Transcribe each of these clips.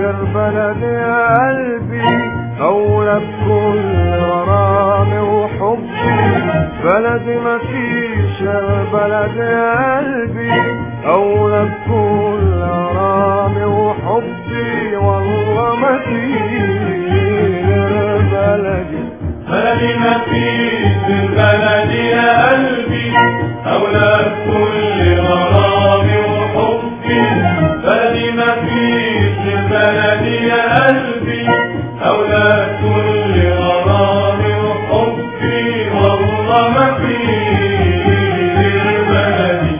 غير بلدي يا قلبي أولى بكل غرامي وحبي بلدي ما فيش غير بلدي يا قلبي أولى بكل غرامي وحبي والله ما فيش غير بلدي بلدي ما فيش من بلدي يا قلبي أولى كل غرامي وحبي بلدي ما فيش من بلدي يا قلبي أولى كل غرامي وحبي والله ما فيش غير بلدي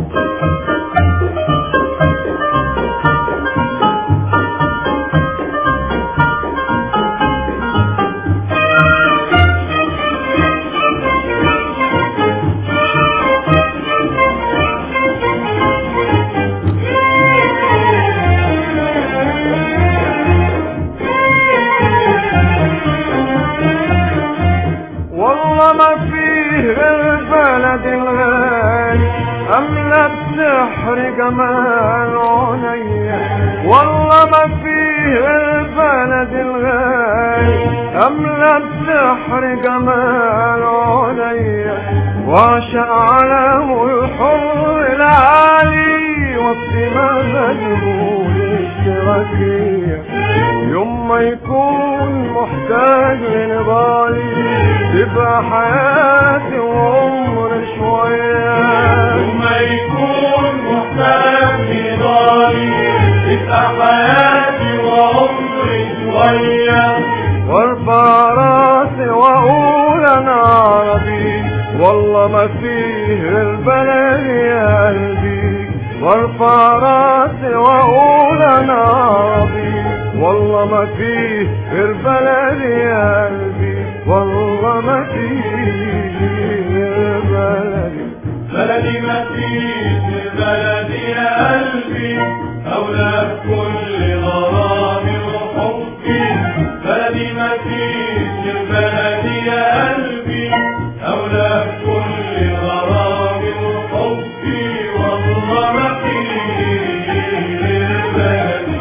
والله ما فيه غير بلد الغالي أملا بسحر جمال عينيا والله ما فيه غير بلد الغالي أملا بسحر جمال عينيا وعشق علامه الحر العالي والسما مجهول اشتراكية يوم ما يكون محتاج لنضالي تبقى حياتي وعمر شوية ثم يكون محتاج لضالي تبقى حياتي وعمري شوية وارفع راسي واقول انا عربي والله ما فيه البلد يا قلبي وارفع راسي واقول انا عربي والله ما فيه البلد يا قلبي والله ما فيه البلد بلدي ما فيش بلدي يا قلبي أولى بكل غرامي وحبي بلدي ما فيش بلدي يا قلبي أولى بكل غرامي وحبي والله ما فيش غير بلدي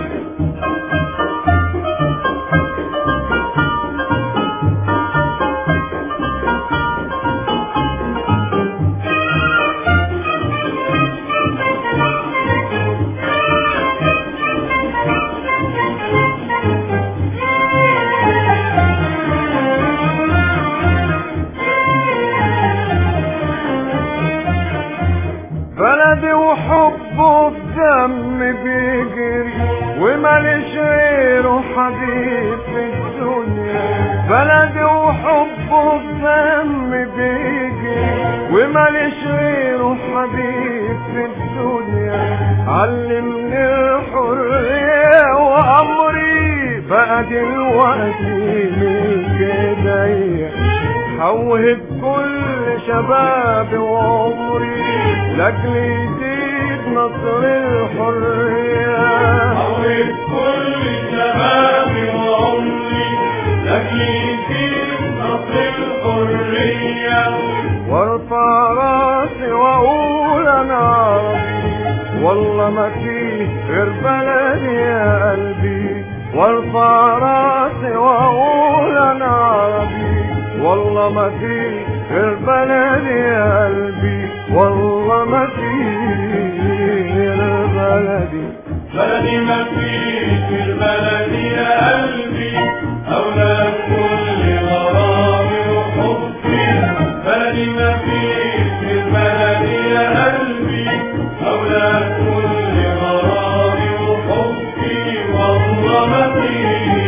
بلدي وحبه بدم بيجري وماليش غيره حبيب في الدنيا بلدي وحبه بدم بيجري وماليش غيره حبيب في الدنيا علمني الحرية وأمري بقى دلوقتي من كدايا حوهب كل شبابي وعمري لاجل يزيد نصر الحرية حولت كل شبابي وعمري لأجل يزيد نصر الحرية وارفع راسي واقول انا عربي والله ما فيه غير بلدي يا قلبي وارفع راسي واقول انا عربي والله ما فيه غير بلدي يا قلبي والله ما فيه غير بلدي بلدي ما فيش البلد يا قلبي أولى كل غرامي وحبي بلدي ما فيش البلد يا قلبي أولى كل غرامي وحبي والله ما فيش